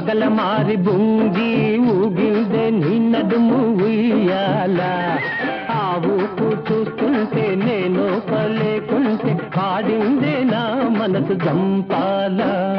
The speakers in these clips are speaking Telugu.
వగల మారి బుంగి ఊగిందే నీ నడుము ఉయ్యాల ఆ ఊపు చూస్తుంటే నేను పలేకుంటే పాడిందే నా మనసు జంపాల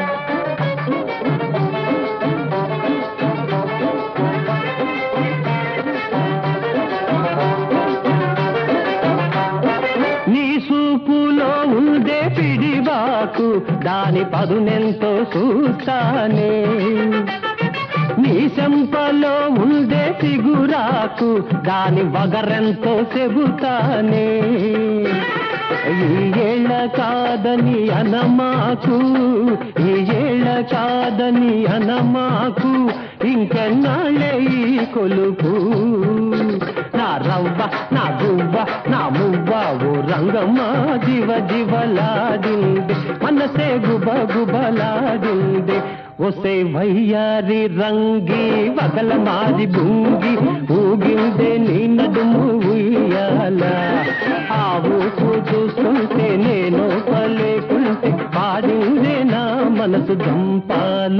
నీ సూపులో ఉండే పిడివాకు దాని పదునెంతో చూస్తానే నీ చెంపలో ఉండే సిగురాకు దాని వగరెంతో చెబుతానే ఈ ఏళ్ళ కాదని అనమాకు ఈ ఏళ్ళ కాదని అనమాకు ఇంకెన్నాళ్ళే ఈ కొలుపు నా రవ్వ నా గువ్వ నా మువ్వ ఓ రంగమ్మ జీవ జీవలాడింది మనసే గుబ గుబలాడింది ఒసే వయ్యారి రంగి వగల మాది బుంగి ఊగిందే నీ నడుము ఉయ్యాల ఆ ఊపు చూస్తుంటే నేను పలేకుంటే పాడిందే నా మనసు జంపాల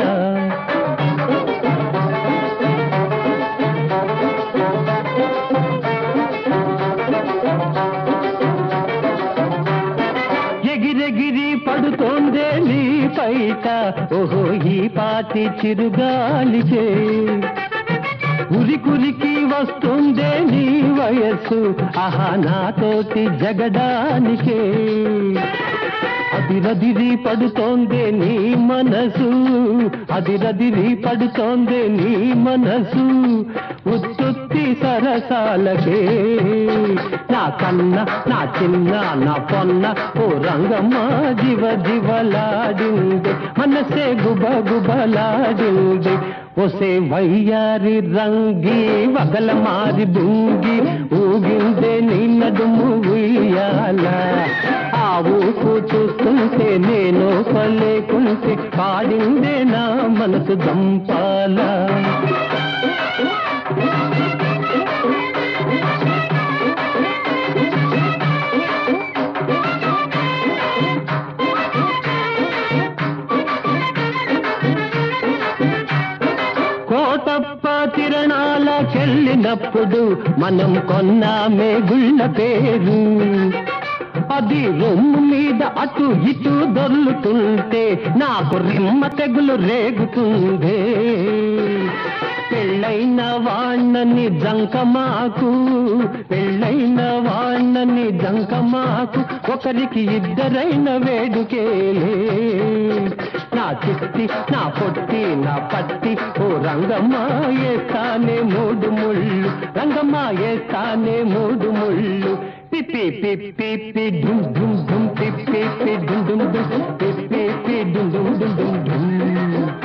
ఎగిరెగిరి పడుతోందే నీ పైట ఓహో ఈ పాటి చిరుగాలికే ఉరికురికి వస్తుందే నీ వయస్సు ఆహా నాతోటి జగడానికే అదిరదిరి పడుతోందే నీ మనసు అదిరదిరి పడుతోందే నీ మనసు ఉత్తుత్తి సరసాలకే నా కన్న నా చిన్న నా పొన్న ఓ రంగమ్మ జీవ జీవలాడింది మనసే గుబ గుబలాడింది ఒసే వయ్యారి రంగి వగల మారి బుంగి ఊగిందే నీ నడుము ఉయ్యాల ఆ ఊపు చూస్తుంటే నేను పలేకుంటే పాడిందే నా మనసు దంపాల కోటప్ప తిరణాలకెళ్ళినప్పుడు మనం కొన్నామే గుళ్ళ పేరు అది రొమ్ము మీద అటు ఇటు దొర్లుతుంటే నాకు రిమ్మ తెగులు రేగుతుందే పెళ్ళైన వాణ్ణని జంకమాకు పెళ్ళైన వాణ్ణని జంకమాకు ఒకరికి ఇద్దరైన వేడుకేలే నా చిట్టి నా పొట్టి నా పట్టి ఓ రంగమ్మ ఏస్తానే మూడు ముళ్ళు రంగమ్మ ఏస్తానే మూడు ముళ్ళు పిప్పి పిప్పి పి డుమ్ డుమ్ డుమ్ పిప్పి పి డుమ్ డుమ్ డుమ్ పిప్పి పి డుమ్ డుమ్ డుమ్ డుమ్ డుమ్